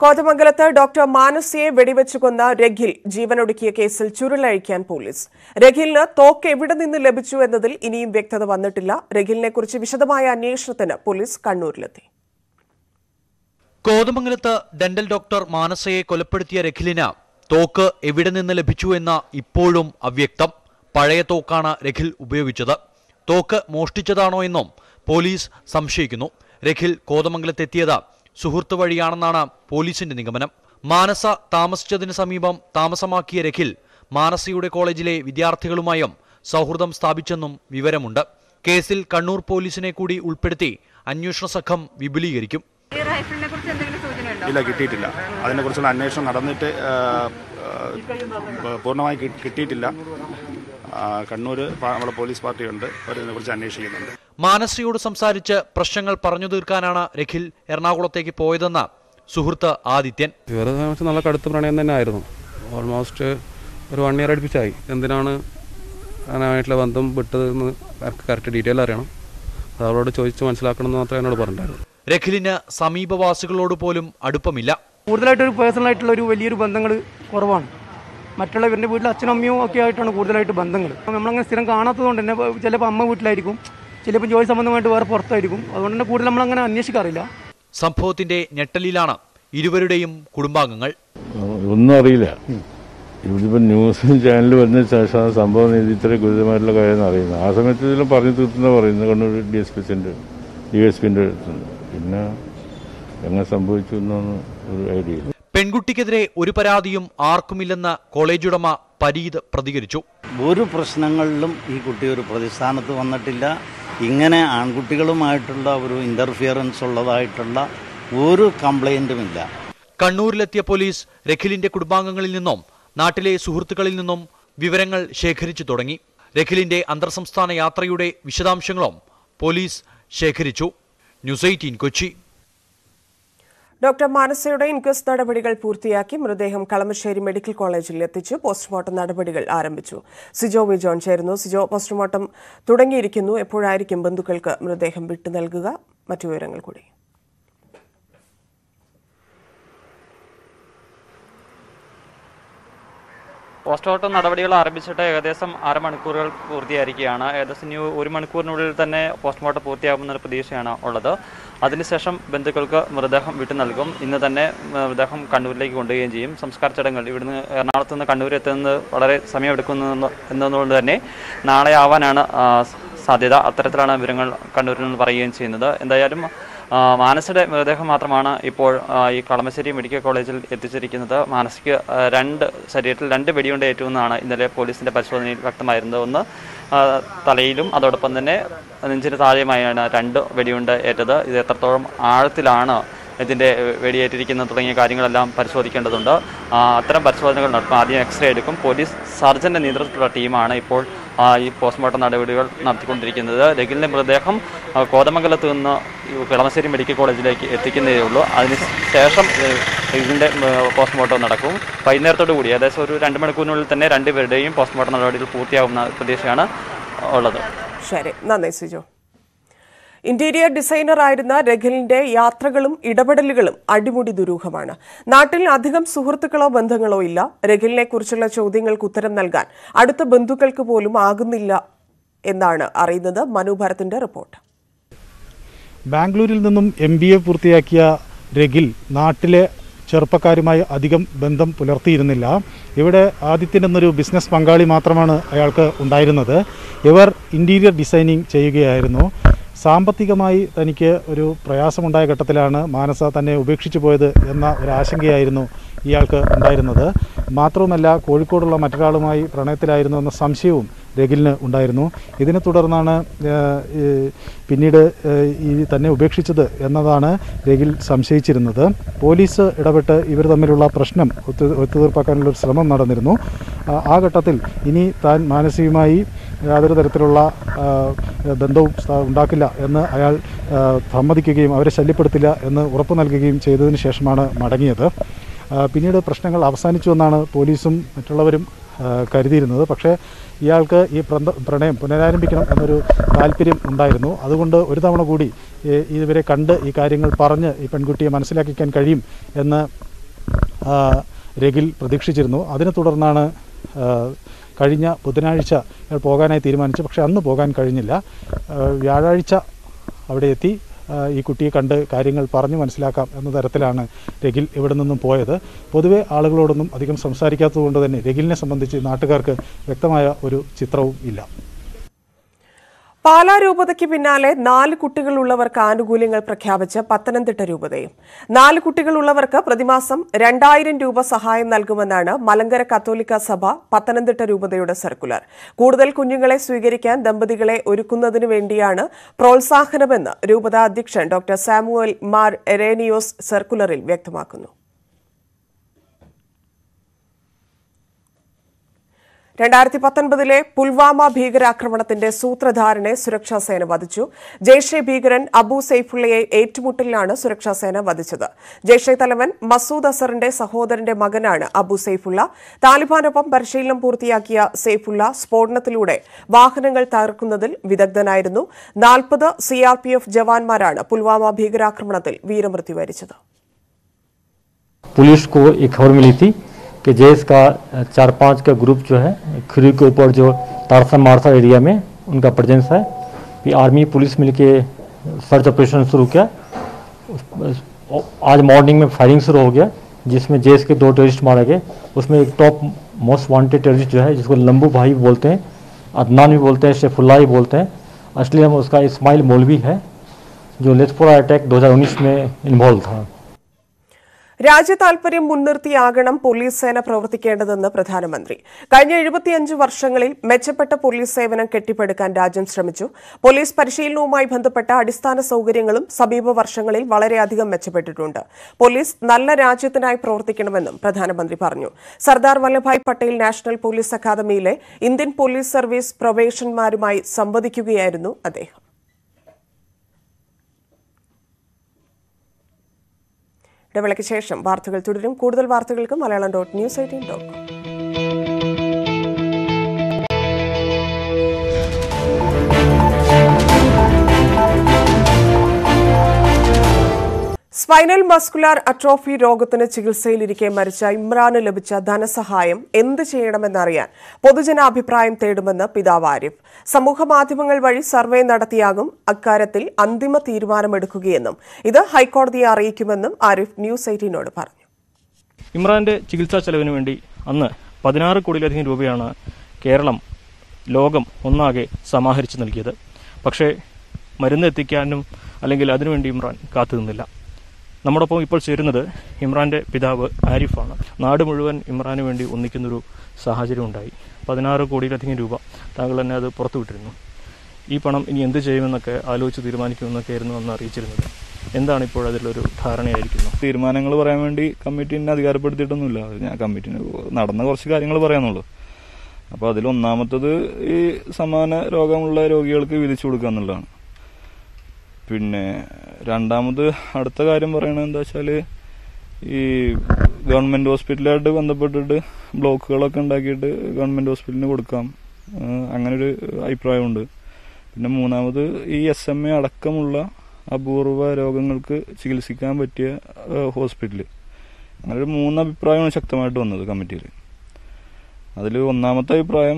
കോതമംഗലത്ത് ഡോക്ടർ മാനസിയെ വെടിവെച്ചു കൊന്ന രഖിൽ ജീവനൊടുക്കിയ കേസിൽ ചുരുളഴിക്കാൻ പോലീസ് രഖിലിന് തോക്ക് എവിടെ നിന്ന് ലഭിച്ചു എന്നതിൽ ഇനിയും വ്യക്തത വന്നിട്ടില്ല രഖിലിനെ കുറിച്ച് വിശദമായ അന്വേഷണത്തിന് പോലീസ് കണ്ണൂരിലെത്തി കോതമംഗലത്ത് ഡെന്റൽ ഡോക്ടർ മാനസയെ കൊലപ്പെടുത്തിയ രഖിലിന് തോക്ക് എവിടെ നിന്ന് ലഭിച്ചു എന്ന ഇപ്പോഴും അവ്യക്തം പഴയ തോക്കാണ് രഖിൽ ഉപയോഗിച്ചത് തോക്ക് മോഷ്ടിച്ചതാണോ എന്നും പോലീസ് സംശയിക്കുന്നു രഖിൽ കോതമംഗലത്തെത്തിയത് സുഹൃത്ത് വഴിയാണെന്നാണ് പോലീസിന്റെ നിഗമനം മാനസ താമസിച്ചതിന് സമീപം താമസമാക്കിയ രഖിൽ മാനസയുടെ കോളേജിലെ വിദ്യാർത്ഥികളുമായും സൗഹൃദം സ്ഥാപിച്ചെന്നും വിവരമുണ്ട് കേസിൽ കണ്ണൂർ പോലീസിനെ കൂടി ഉൾപ്പെടുത്തി അന്വേഷണ സംഘം വിപുലീകരിക്കും ഈ റൈഫിളിനെ കുറിച്ച് എന്തെങ്കിലും സൂചനയുണ്ടോ ഇല്ല കിട്ടിയിട്ടില്ല അതിനെക്കുറിച്ചുള്ള അന്വേഷണം നടന്നിട്ട് ആ, ആ, പൂർണ്ണമായി കി- കിട്ടിയിട്ടില്ല ആ, കണ്ണൂർ പാ- നമ്മുടെ പോലീസ് പാർട്ടിയുണ്ട് അവർ ഇതിനെക്കുറിച്ച് അന്വേഷിക്കുന്നുണ്ട് മാനസയോട് സംസാരിച്ച് പ്രശ്നങ്ങൾ പറഞ്ഞു തീർക്കാനാണ് രഖിൽ എറണാകുളത്തേക്ക് പോയതെന്ന് സുഹൃത്ത് ആദിത്യൻ ഇവരെ സംബന്ധിച്ച് നല്ല കടുത്ത പ്രണയം തന്നെ ആയിരുന്നു ഓൾമോസ്റ്റ് ഒരു വൺ ഇയർ അടുപ്പിച്ചായി എന്തിനാണ് അങ്ങനെയായിട്ടുള്ള ബന്ധം വിട്ടതെന്ന് എനിക്ക് കറക്റ്റ് ഡീറ്റെയിൽ അറിയണം അത് അവരോട് ചോദിച്ച് മനസ്സിലാക്കണം എന്ന് മാത്രമേ എന്നോട് പറഞ്ഞിട്ടുണ്ടായിരുന്നു രഖിലിന് സമീപവാസികളോട് പോലും അടുപ്പമില്ല കൂടുതലായിട്ട് ഒരു പേഴ്സണൽ ആയിട്ടുള്ള ഒരു വലിയൊരു ബന്ധങ്ങൾ കുറവാണ് മറ്റുള്ള ഇവരുടെ വീട്ടിൽ അച്ഛനും അമ്മയും ഒക്കെ ആയിട്ടാണ് കൂടുതലായിട്ട് ബന്ധങ്ങൾ നമ്മളങ്ങനെ സ്ഥിരം കാണാത്തതുകൊണ്ട് തന്നെ ഇപ്പൊ ചിലപ്പോൾ അമ്മ വീട്ടിലായിരിക്കും ചിലപ്പോൾ ജോലി സംബന്ധമായിട്ട് വേറെ പുറത്തായിരിക്കും അതുകൊണ്ട് തന്നെ കൂടുതൽ നമ്മളങ്ങനെ അന്വേഷിക്കാറില്ല സംഭവത്തിന്റെ ഞെട്ടലിലാണ് ഇരുവരുടെയും കുടുംബാംഗങ്ങൾ ഒന്നും അറിയില്ല ഇവിടിപ്പോൾ ന്യൂസ് ചാനൽ വന്ന ശേഷം സംഭവം നീതി ഇത്ര ഗുരുതരമായിട്ടുള്ള കാര്യം അറിയുന്നത് ആ സമയത്ത് ഇതിലും പറഞ്ഞു തീർത്തുന്ന പറയുന്നത് കണ്ണൂർ ഡി എസ് പി സിൻ്റെ ഡി എസ് പിൻ്റെ അടുത്തുനിന്ന് പിന്നെ എങ്ങനെ സംഭവിച്ചു എന്നൊന്നും ഒരു ഐഡിയ ഇല്ല പെൺകുട്ടിക്കെതിരെ ഒരു പരാതിയും ആർക്കുമില്ലെന്ന് കോളേജ് ഉടമ പരീത് പ്രതികരിച്ചു ഒരു പ്രശ്നങ്ങളിലും ഈ കുട്ടി ഒരു പ്രതിസ്ഥാനത്ത് വന്നിട്ടില്ല ഇങ്ങനെ ആൺകുട്ടികളുമായിട്ടുള്ള ഒരു ഇൻ്റർഫിയറൻസ് ഉള്ളതായിട്ടുള്ള ഒരു കംപ്ലൈൻറ്റുമില്ല കണ്ണൂരിലെത്തിയ പോലീസ് രഖിലിന്റെ കുടുംബാംഗങ്ങളിൽ നിന്നും നാട്ടിലെ സുഹൃത്തുക്കളിൽ നിന്നും വിവരങ്ങൾ ശേഖരിച്ചു തുടങ്ങി രഖിലിന്റെ അന്തർസംസ്ഥാന യാത്രയുടെ വിശദാംശങ്ങളും പോലീസ് ശേഖരിച്ചു ന്യൂസ് എയ്റ്റീൻ കൊച്ചി ഡോക്ടർ മാനസയുടെ ഇൻക്വസ്റ്റ് നടപടികൾ പൂർത്തിയാക്കി മൃതദേഹം കളമശ്ശേരി മെഡിക്കൽ കോളേജിൽ എത്തിച്ചു പോസ്റ്റ്മോർട്ടം നടപടികൾ ആരംഭിച്ചു സിജോ വി ജോൺ ചേരുന്നു സിജോ പോസ്റ്റ്മോർട്ടം തുടങ്ങിയിരിക്കുന്നു എപ്പോഴായിരിക്കും ബന്ധുക്കൾക്ക് മൃതദേഹം വിട്ടു നൽകുക മറ്റു വിവരങ്ങൾ കൂടി പോസ്റ്റ്മോർട്ടം നടപടികൾ ആരംഭിച്ചിട്ട് ഏകദേശം അരമണിക്കൂറുകൾ പൂർത്തിയായിരിക്കുകയാണ് ഏകദേശം ഇനി ഒരു മണിക്കൂറിനുള്ളിൽ തന്നെ പോസ്റ്റ്മോർട്ടം പൂർത്തിയാകുമെന്നൊരു പ്രതീക്ഷയാണ് ഉള്ളത് അതിനുശേഷം ബന്ധുക്കൾക്ക് മൃതദേഹം വിട്ടു നൽകും ഇന്ന് തന്നെ മൃതദേഹം കണ്ണൂരിലേക്ക് കൊണ്ടുപോവുകയും ചെയ്യും സംസ്കാര ചടങ്ങുകൾ ഇവിടുന്ന് എറണാകുളത്ത് നിന്ന് കണ്ണൂർ എത്തുന്നത് വളരെ സമയമെടുക്കുന്നു എന്നതുകൊണ്ട് തന്നെ നാളെ ആവാനാണ് ആ, സാധ്യത അത്തരത്തിലാണ് വിവരങ്ങൾ കണ്ണൂരിൽ നിന്ന് പറയുകയും ചെയ്യുന്നത് എന്തായാലും ആ, മാനസയുടെ മൃതദേഹം മാത്രമാണ് ഇപ്പോൾ ആ, ഈ കളമശ്ശേരി മെഡിക്കൽ കോളേജിൽ എത്തിച്ചിരിക്കുന്നത് മാനസിക്ക് ആ, രണ്ട് ശരീരത്തിൽ രണ്ട് വെടിയുണ്ട ഏറ്റുമെന്നാണ് ഇന്നലെ പോലീസിന്റെ പരിശോധനയിൽ വ്യക്തമായിരുന്നത് ഒന്ന് ആ, തലയിലും അതോടൊപ്പം തന്നെ നെഞ്ചിന് താഴെയുമായാണ് രണ്ട് വെടിയുണ്ട ഏറ്റത് ഇത് എത്രത്തോളം ആഴത്തിലാണ് ഇതിൻ്റെ വെടിയേറ്റിരിക്കുന്നത് തുടങ്ങിയ കാര്യങ്ങളെല്ലാം പരിശോധിക്കേണ്ടതുണ്ട് ആ, അത്തരം പരിശോധനകൾ നടത്തും ആദ്യം എക്സ്റേ എടുക്കും പോലീസ് സർജന്റെ നേതൃത്വത്തിലുള്ള ടീമാണ് ഇപ്പോൾ ആ, ഈ പോസ്റ്റ്മോർട്ടം നടപടികൾ നടത്തിക്കൊണ്ടിരിക്കുന്നത് രഗിലിൻ്റെ മൃതദേഹം ആ, കോതമംഗലത്ത് നിന്ന് ഈ കളമശ്ശേരി മെഡിക്കൽ കോളേജിലേക്ക് എത്തിക്കുന്നതേ ഉള്ളൂ അതിന് ശേഷം ഏഹ്, ഇതിൻ്റെ ഏഹ്, പോസ്റ്റ്മോർട്ടം നടക്കും വൈകുന്നേരത്തോടു കൂടി ഏകദേശം ഒരു രണ്ട് മണിക്കൂറിനുള്ളിൽ തന്നെ രണ്ടുപേരുടെയും പോസ്റ്റ്മോർട്ടം നടപടികൾ പൂർത്തിയാകുന്ന പ്രതീക്ഷയാണ് ഉള്ളത് ശരി നന്ദി സിജോ ഇന്റീരിയർ ഡിസൈനർ ആയിരുന്ന രഖിലിന്റെ യാത്രകളും ഇടപെടലുകളും അടിമുടി ദുരൂഹമാണ് നാട്ടിൽ അധികം സുഹൃത്തുക്കളോ ബന്ധങ്ങളോ ഇല്ല രഖിലിനെ കുറിച്ചുള്ള ചോദ്യങ്ങൾക്ക് ഉത്തരം നൽകാൻ അടുത്ത ബന്ധുക്കൾക്ക് പോലും ആകുന്നില്ല എന്നാണ് അറിയുന്നത് മനു ഭരത്തിന്റെ റിപ്പോർട്ട് ബാംഗ്ലൂരിൽ നിന്നും എം ബി എ പൂർത്തിയാക്കിയ രഗിൽ നാട്ടിലെ ചെറുപ്പക്കാരുമായി അധികം ബന്ധം പുലർത്തിയിരുന്നില്ല ഇവിടെ ആദിത്യൻ എന്നൊരു ബിസിനസ് പങ്കാളി മാത്രമാണ് അയാൾക്ക് ഉണ്ടായിരുന്നത് ഇവർ ഇൻറ്റീരിയർ ഡിസൈനിങ് ചെയ്യുകയായിരുന്നു സാമ്പത്തികമായി തനിക്ക് ഒരു പ്രയാസമുണ്ടായ ഘട്ടത്തിലാണ് മാനസ തന്നെ ഉപേക്ഷിച്ചു പോയത് എന്ന ഒരു ആശങ്കയായിരുന്നു ഇയാൾക്ക് ഉണ്ടായിരുന്നത് മാത്രവുമല്ല കോഴിക്കോടുള്ള മറ്റൊരാളുമായി പ്രണയത്തിലായിരുന്നു എന്ന സംശയവും രഗിലിന് ഉണ്ടായിരുന്നു ഇതിനെ തുടർന്നാണ് ഏഹ്, ഈ പിന്നീട് ഏഹ്, ഈ തന്നെ ഉപേക്ഷിച്ചത് എന്നതാണ് രഗിൽ സംശയിച്ചിരുന്നത് പോലീസ് ഇടപെട്ട് ഇവർ തമ്മിലുള്ള പ്രശ്നം ഒത്തു ഒത്തുതീർപ്പാക്കാനുള്ള ഒരു ശ്രമം നടന്നിരുന്നു ആ- ആ ഘട്ടത്തിൽ ഇനി താൻ മാനസികമായി യാതൊരു തരത്തിലുള്ള ആ, ബന്ധവും സ്ഥാ- ഉണ്ടാക്കില്ല എന്ന് അയാൾ ആ, സമ്മതിക്കുകയും അവരെ ശല്യപ്പെടുത്തില്ല എന്ന് ഉറപ്പു നൽകുകയും ചെയ്തതിന് ശേഷമാണ് മടങ്ങിയത് ആ, പിന്നീട് പ്രശ്നങ്ങൾ അവസാനിച്ചു എന്നാണ് പോലീസും മറ്റുള്ളവരും ആ, കരുതിയിരുന്നത് പക്ഷേ ഇയാൾക്ക് ഈ പ്രന്ത- പ്രണയം പുനരാരംഭിക്കണം എന്നൊരു താല്പര്യം ഉണ്ടായിരുന്നു അതുകൊണ്ട് ഒരു തവണ കൂടി ഈ- ഇവരെ കണ്ട് ഈ കാര്യങ്ങൾ പറഞ്ഞ് ഈ പെൺകുട്ടിയെ മനസ്സിലാക്കിക്കാൻ കഴിയും എന്ന് ആ, രഗിൽ പ്രതീക്ഷിച്ചിരുന്നു അതിനെ തുടർന്നാണ് ആ, കഴിഞ്ഞ ബുധനാഴ്ച ഇയാൾ പോകാനായി തീരുമാനിച്ചു പക്ഷേ അന്ന് പോകാൻ കഴിഞ്ഞില്ല ആ, വ്യാഴാഴ്ച അവിടെ എത്തി ആ, ഈ കുട്ടിയെ കണ്ട് കാര്യങ്ങൾ പറഞ്ഞു മനസ്സിലാക്കാം എന്ന തരത്തിലാണ് രഗിൽ ഇവിടെ നിന്നും പോയത് പൊതുവെ ആളുകളോടൊന്നും അധികം സംസാരിക്കാത്തതുകൊണ്ട് തന്നെ രഗിലിനെ സംബന്ധിച്ച് നാട്ടുകാർക്ക് വ്യക്തമായ ഒരു ചിത്രവും ഇല്ല പാലാ രൂപതയ്ക്ക് പിന്നാലെ നാല് കുട്ടികളുള്ളവർക്ക് ആനുകൂല്യങ്ങൾ പ്രഖ്യാപിച്ച് പത്തനംതിട്ട രൂപതയും നാല് കുട്ടികളുള്ളവർക്ക് പ്രതിമാസം രണ്ടായിരം രൂപ സഹായം നൽകുമെന്നാണ് മലങ്കര കത്തോലിക്ക സഭ പത്തനംതിട്ട രൂപതയുടെ സർക്കുലർ കൂടുതൽ കുഞ്ഞുങ്ങളെ സ്വീകരിക്കാൻ ദമ്പതികളെ ഒരുക്കുന്നതിനു വേണ്ടിയാണ് പ്രോത്സാഹനമെന്ന് രൂപത അധ്യക്ഷൻ ഡോക്ടർ സാമുവൽ മാർ എറേനിയോസ് സർക്കുലറിൽ വ്യക്തമാക്കുന്നു രണ്ടായിരത്തി പത്തൊൻപതിലെ പുൽവാമ ഭീകരാക്രമണത്തിന്റെ സൂത്രധാരനെ സുരക്ഷാസേന വധിച്ചു ജെയ്ഷെ ഭീകരൻ അബു സെയ്ഫുള്ളയെ ഏറ്റുമുട്ടലിലാണ് സുരക്ഷാസേന വധിച്ചത് ജെയ്ഷെ തലവൻ മസൂദ് അസറിന്റെ സഹോദരന്റെ മകനാണ് അബു സെയ്ഫുള്ള താലിബാനൊപ്പം പരിശീലനം പൂർത്തിയാക്കിയ സെയ്ഫുള്ള സ്ഫോടനത്തിലൂടെ വാഹനങ്ങൾ തകർക്കുന്നതിൽ വിദഗ്ധനായിരുന്നു നാൽപ്പത് സിആർപിഎഫ് ജവാന്മാരാണ് പുൽവാമ ഭീകരാക്രമണത്തിൽ വീരമൃത്യു വരിച്ചത് पुलिस को एक खबर मिली थी कि जेस का चार पांच का ग्रुप जो है खिरी के ऊपर जो तारसा मारसा एरिया में उनका प्रेजेंस है कि आर्मी पुलिस मिलके सर्च ऑपरेशन शुरू किया उस- आज मॉर्निंग में फायरिंग शुरू हो गया जिसमें जेस के दो टेररिस्ट मारे गए उसमें एक टॉप मोस्ट वांटेड टेररिस्ट जो है जिसको लंबू भाई भी बोलते हैं अदनान भी बोलते हैं शेफुल्ला भी बोलते हैं असली हम उसका इस्माइल मौलवी है जो लेथपुरा अटैक 2019 में इन्वॉल्व था രാജ്യതാൽപര്യം മുൻനിർത്തിയാകണം പോലീസ് സേന പ്രവർത്തിക്കേണ്ടതെന്ന് പ്രധാനമന്ത്രി കഴിഞ്ഞ എഴുപത്തിയഞ്ച് വർഷങ്ങളിൽ മെച്ചപ്പെട്ട പോലീസ് സേവനം കെട്ടിപ്പടുക്കാൻ രാജ്യം ശ്രമിച്ചു പോലീസ് പരിശീലനവുമായി ബന്ധപ്പെട്ട അടിസ്ഥാന സൌകര്യങ്ങളും സമീപ വർഷങ്ങളിൽ വളരെയധികം മെച്ചപ്പെട്ടിട്ടുണ്ട് പോലീസ് നല്ല രാജ്യത്തിനായി പ്രവർത്തിക്കണമെന്നും പ്രധാനമന്ത്രി പറഞ്ഞു സർദാർ വല്ലഭായ് പട്ടേൽ നാഷണൽ പോലീസ് അക്കാദമിയിലെ ഇന്ത്യൻ പോലീസ് സർവീസ് പ്രൊബേഷന്മാരുമായി സംവദിക്കുകയായിരുന്നു അദ്ദേഹം ഇടവേളയ്ക്ക് ശേഷം വാർത്തകൾ തുടരും കൂടുതൽ വാർത്തകൾക്ക് Malayalam dot news eighteen dot com spinal muscular atrophy രോഗത്തിന് ചികിത്സയിലിരിക്കെ മരിച്ച ഇമ്രാന് ലഭിച്ച ധനസഹായം എന്ത് ചെയ്യണമെന്നറിയാൻ പൊതുജനാഭിപ്രായം തേടുമെന്ന് പിതാവ് ആരിഫ് സമൂഹമാധ്യമങ്ങൾ വഴി സർവേ നടത്തിയാകും അക്കാര്യത്തിൽ അന്തിമ തീരുമാനമെടുക്കുകയെന്നും ഇത് ഹൈക്കോടതിയെ അറിയിക്കുമെന്നും ആരിഫ് ന്യൂസ് എയ്റ്റീനോട് പറഞ്ഞു ഇമ്രാന്റെ ചികിത്സാ ചെലവിന് വേണ്ടി അന്ന് പതിനാറ് കോടിയിലധികം രൂപയാണ് കേരളം ലോകം ഒന്നാകെ സമാഹരിച്ചു നൽകിയത് പക്ഷേ മരുന്ന് എത്തിക്കാനും അല്ലെങ്കിൽ അതിനുവേണ്ടി ഇമ്രാൻ കാത്തു നിന്നില്ല നമ്മോടൊപ്പം ഇപ്പോൾ ചേരുന്നത് ഇമ്രാന്റെ പിതാവ് ആരിഫാണ് നാട് മുഴുവൻ ഇമ്രാന് വേണ്ടി ഒന്നിക്കുന്നൊരു സാഹചര്യം ഉണ്ടായി പതിനാറ് കോടിയിലധികം രൂപ താങ്കൾ തന്നെ അത് പുറത്തുവിട്ടിരുന്നു ഈ പണം ഇനി എന്ത് ചെയ്യുമെന്നൊക്കെ ആലോചിച്ച് തീരുമാനിക്കുമെന്നൊക്കെ ആയിരുന്നു അന്ന് അറിയിച്ചിരുന്നത് എന്താണ് ഇപ്പോൾ അതിലൊരു ധാരണയായിരിക്കുന്നത് തീരുമാനങ്ങൾ പറയാൻ വേണ്ടി കമ്മിറ്റീനെ അധികാരപ്പെടുത്തിയിട്ടൊന്നുമില്ല അത് ഞാൻ കമ്മിറ്റീന് നടന്ന കുറച്ച് കാര്യങ്ങൾ പറയാന്നുള്ളൂ അപ്പോൾ അതിൽ ഒന്നാമത്തത് ഈ സമാന രോഗമുള്ള രോഗികൾക്ക് വിധിച്ചു കൊടുക്കുക എന്നുള്ളതാണ് പിന്നെ രണ്ടാമത് അടുത്ത കാര്യം പറയണത് എന്താ വെച്ചാൽ ഈ ഗവൺമെൻറ് ഹോസ്പിറ്റലായിട്ട് ബന്ധപ്പെട്ടിട്ട് ബ്ലോക്കുകളൊക്കെ ഉണ്ടാക്കിയിട്ട് ഗവൺമെൻറ് ഹോസ്പിറ്റലിന് കൊടുക്കാം ഏഹ് അങ്ങനൊരു അഭിപ്രായമുണ്ട് പിന്നെ മൂന്നാമത് ഈ എസ് എം എ അടക്കമുള്ള അപൂർവ രോഗങ്ങൾക്ക് ചികിത്സിക്കാൻ പറ്റിയ ഹോസ്പിറ്റൽ അങ്ങനെ ഒരു മൂന്ന് അഭിപ്രായമാണ് ശക്തമായിട്ട് വന്നത് കമ്മിറ്റിയിൽ അതിൽ ഒന്നാമത്തെ അഭിപ്രായം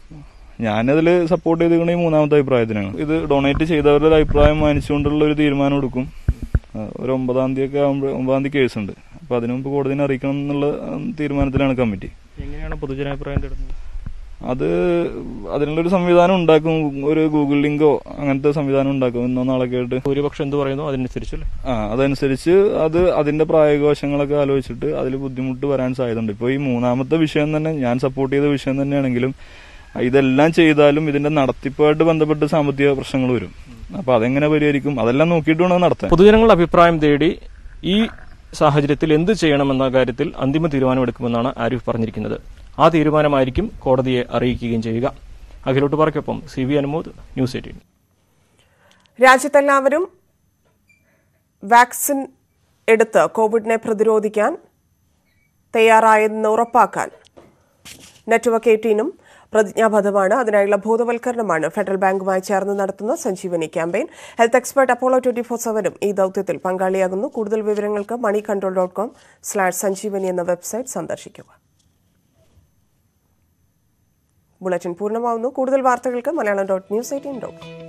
ഞാനതിൽ സപ്പോർട്ട് ചെയ്തിരിക്കുന്നത് ഈ മൂന്നാമത്തെ അഭിപ്രായത്തിനാണ് ഇത് ഡൊണേറ്റ് ചെയ്തവരുടെ ഒരു അഭിപ്രായം മാനിച്ചുകൊണ്ടുള്ള ഒരു തീരുമാനം എടുക്കും ആ, ഒരു ഒമ്പതാം തീയതി ഒക്കെ ആകുമ്പോൾ ഒമ്പതാം തീയതി കേസുണ്ട് അപ്പോൾ അതിനു മുമ്പ് കോടതിനെ അറിയിക്കണം എന്നുള്ള ഉം, തീരുമാനത്തിലാണ് കമ്മിറ്റി എങ്ങനെയാണ് പൊതുജനാഭിപ്രായം തേടുന്നത് അത് അതിനുള്ളൊരു സംവിധാനം ഉണ്ടാക്കും ഒരു ഗൂഗിൾ ലിങ്കോ അങ്ങനത്തെ സംവിധാനം ഉണ്ടാക്കും ഇന്നോ നാളൊക്കെ ആയിട്ട് ഭൂരിപക്ഷം എന്ത് പറയുന്നു അതിനനുസരിച്ചല്ലേ ആ അതനുസരിച്ച് അത് അതിന്റെ പ്രായോഗിക വശങ്ങളൊക്കെ ആലോചിച്ചിട്ട് അതിൽ ബുദ്ധിമുട്ട് വരാൻ സാധ്യതയുണ്ട് ഇപ്പോൾ ഈ മൂന്നാമത്തെ വിഷയം തന്നെ ഞാൻ സപ്പോർട്ട് ചെയ്ത വിഷയം തന്നെയാണെങ്കിലും ഇതെല്ലാം ചെയ്താലും ഇതിന്റെ നടത്തിപ്പുമായിട്ട് ബന്ധപ്പെട്ട് സാമ്പത്തിക പ്രശ്നങ്ങൾ വരും അപ്പൊ അതെങ്ങനെ പരിഹരിക്കും അതെല്ലാം നോക്കിയിട്ട് വേണം നടത്താൻ പൊതുജനങ്ങളുടെ അഭിപ്രായം തേടി ഈ സാഹചര്യത്തിൽ എന്ത് ചെയ്യണമെന്ന കാര്യത്തിൽ അന്തിമ തീരുമാനമെടുക്കുമെന്നാണ് ആരിഫ് പറഞ്ഞിരിക്കുന്നത് ആ തീരുമാനമായിരിക്കും കോടതിയെ അറിയിക്കുകയും ചെയ്യുക അഖിലോട്ട് പറയ്ക്കൊപ്പം C V Anumod news eighteen രാജ്യത്തെല്ലാവരും വാക്സിൻ എടുത്ത് കോവിഡിനെ പ്രതിരോധിക്കാൻ തയ്യാറായെന്ന് ഉറപ്പാക്കാൻ നെറ്റ്വർക്ക് എയ്റ്റീനും പ്രതിജ്ഞാബദ്ധമാണ് അതിനായുള്ള ബോധവൽക്കരണമാണ് ഫെഡറൽ ബാങ്കുമായി ചേർന്ന് നടത്തുന്ന Sanjeevani campaign health expert Apollo twenty four സെവനും ഈ ദൌത്യത്തിൽ പങ്കാളിയാകുന്നു കൂടുതൽ വിവരങ്ങൾക്ക് money control dot com slash Sanjeevani എന്ന വെബ്സൈറ്റ് സന്ദർശിക്കുക ബുള്ളറ്റിൻ പൂർണ്ണമാവുന്നു കൂടുതൽ വാർത്തകൾക്ക് Malayalam dot news eighteen dot